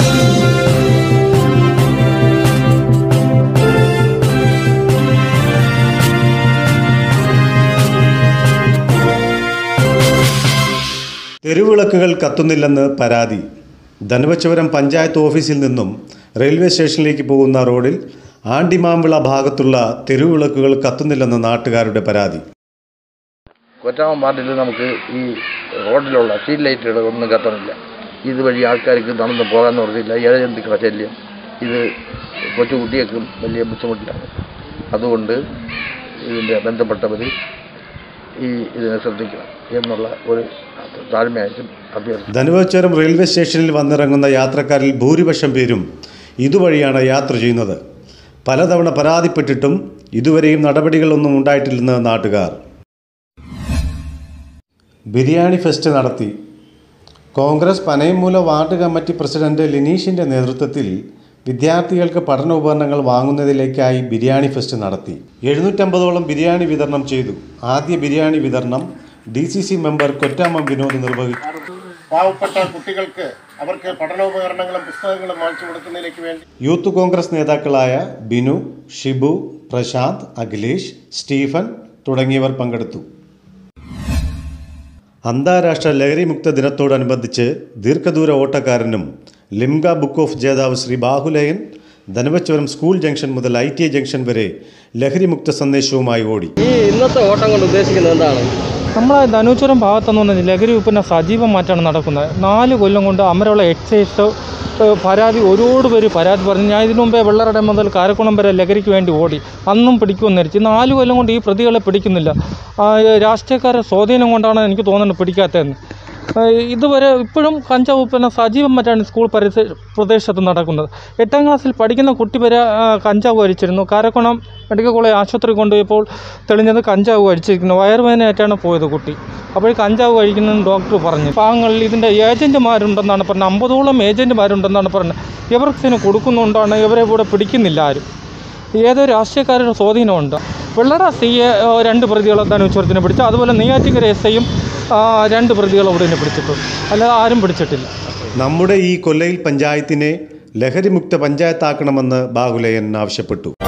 തെരുവിളക്കുകൾ കത്തുന്നില്ലെന്ന് പരാതി ധനുവച്ചപുരം പഞ്ചായത്ത് ഓഫീസിൽ നിന്നും റെയിൽവേ സ്റ്റേഷനിലേക്ക് പോകുന്ന റോഡിൽ ആണ്ടിമാമ്പിള ഭാഗത്തുള്ള തെരുവിളക്കുകൾ കത്തുന്നില്ലെന്ന് നാട്ടുകാരുടെ പരാതി കൊറ്റാമം വാർഡിൽ നമുക്ക് ഈ റോഡിലുള്ള സ്ട്രീറ്റ് ലൈറ്റുകൾ ഒന്നും കത്തണില്ല ഇതുവഴി ആൾക്കാർക്ക് നടന്ന് പോകാൻ നിവർത്തിയില്ല ഇഴജന്തുക്കളുടെ ശല്യം ഇത് കൊച്ചു കുട്ടികൾക്കും വലിയ ബുദ്ധിമുട്ടിലാണ് അതുകൊണ്ട് ഇതിൻ്റെ ബന്ധപ്പെട്ടവർ ഈ ഇതിനെ ശ്രദ്ധിക്കണം എന്നുള്ള ഒരു താഴ്മയായിട്ടും അഭ്യർത്ഥന ധനുവച്ചപുരം റെയിൽവേ സ്റ്റേഷനിൽ വന്നിറങ്ങുന്ന യാത്രക്കാരിൽ ഭൂരിപക്ഷം പേരും ഇതുവഴിയാണ് യാത്ര ചെയ്യുന്നത് പലതവണ പരാതിപ്പെട്ടിട്ടും ഇതുവരെയും നടപടികളൊന്നും ഉണ്ടായിട്ടില്ലെന്ന് നാട്ടുകാർ ബിരിയാണി ഫെസ്റ്റ് നടത്തി Congress Panayamoola ward committee president ലിനീഷിൻ്റെ നേതൃത്വത്തിൽ വിദ്യാർത്ഥികൾക്ക് പഠനോപകരണങ്ങൾ വാങ്ങുന്നതിലേക്കായി ബിരിയാണി ഫെസ്റ്റ് നടത്തി എഴുന്നൂറ്റമ്പതോളം ബിരിയാണി വിതരണം ചെയ്തു ആദ്യ ബിരിയാണി വിതരണം D C C member Kottamam Vinod നിർവഹിച്ചു പാവപ്പെട്ട കുട്ടികൾക്ക് അവർക്ക് പഠനോപകരണങ്ങളും പുസ്തകങ്ങളും വാങ്ങിച്ചു കൊടുക്കുന്നതിലേക്ക് വേണ്ടി യൂത്ത് കോൺഗ്രസ് നേതാക്കളായ ബിനു ഷിബു പ്രശാന്ത് അഖിലേഷ് സ്റ്റീഫൻ തുടങ്ങിയവർ പങ്കെടുത്തു അന്താരാഷ്ട്ര ലഹരിമുക്ത ദിനത്തോടനുബന്ധിച്ച് ദീർഘദൂര ഓട്ടക്കാരനും ലിംഗ ബുക്ക് ഓഫ് ജേതാവ് ശ്രീ ബാഹുലയൻ ധനുവച്ചവരം സ്കൂൾ ജംഗ്ഷൻ മുതൽ ഐ ടി ഐ ജംഗ്ഷൻ വരെ ലഹരിമുക്ത സന്ദേശവുമായി ഓടി ഈ ഇന്നത്തെ ഓട്ടം കൊണ്ട് ഉദ്ദേശിക്കുന്നത് എന്താണ് നമ്മളെ ധനുച്ചുരം ഭാഗത്തൊന്നും തന്നെ ലഹരി വിൽപ്പന സജീവമായിട്ടാണ് നടക്കുന്നത് നാല് കൊല്ലം കൊണ്ട് അമരമുള്ള എക്സൈസ് ഏഹ്, പരാതി ഒരുപാട് പേര് പരാതി പറഞ്ഞു ഞാൻ ഇതിനു മുമ്പേ വെള്ളറട മുതൽ കാരക്കുളം വരെ ലഹരിക്ക് വേണ്ടി ഓടി അന്നും പിടിക്കുമെന്ന് ധരിച്ചു നാല് കൊല്ലം കൊണ്ട് ഈ പ്രതികളെ പിടിക്കുന്നില്ല ആ, രാഷ്ട്രീയക്കാരുടെ സ്വാധീനം കൊണ്ടാണ് എനിക്ക് തോന്നുന്നത് പിടിക്കാത്തതെന്ന് ആ, ഇതുവരെ ഇപ്പോഴും കഞ്ചാവ് വിൽപ്പന സജീവമായിട്ടാണ് സ്കൂൾ പരിസര പ്രദേശത്ത് നടക്കുന്നത് എട്ടാം ക്ലാസ്സിൽ പഠിക്കുന്ന കുട്ടി വരെ ആ, കഞ്ചാവ് കഴിച്ചിരുന്നു കാരക്കുളം മെഡിക്കൽ കോളേജ് ആശുപത്രി കൊണ്ടുപോയപ്പോൾ തെളിഞ്ഞത് കഞ്ചാവ് കഴിച്ചിരിക്കുന്നു വയറുവേദനയായിട്ടാണ് പോയത് കുട്ടി അപ്പോൾ കഞ്ചാവ് കഴിക്കുന്നതെന്ന് ഡോക്ടർ പറഞ്ഞു ഭാഗങ്ങളിൽ ഇതിൻ്റെ ഏജൻറ്റുമാരുണ്ടെന്നാണ് പറഞ്ഞത് അമ്പതോളം ഏജൻറ്റുമാരുണ്ടെന്നാണ് പറഞ്ഞത് ഇവർക്ക് കൊടുക്കുന്നുണ്ടാണ് ഇവരെ ഇവിടെ പിടിക്കുന്നില്ല ആരും ഏതോ രാഷ്ട്രീയക്കാരുടെ സ്വാധീനമുണ്ട് വെള്ളറ സി എ രണ്ട് പ്രതികളെ ധനുശ്വരത്തിന് പിടിച്ചു അതുപോലെ നെയ്യാറ്റിങ്കര എസ് ഐയും രണ്ട് പ്രതികളെ ഉടനെ പിടിച്ചിട്ടുണ്ട് അല്ലാതെ ആരും പിടിച്ചിട്ടില്ല നമ്മുടെ ഈ കൊല്ലയിൽ പഞ്ചായത്തിനെ ലഹരിമുക്ത പഞ്ചായത്താക്കണമെന്ന് ബാഹുലയൻ ആവശ്യപ്പെട്ടു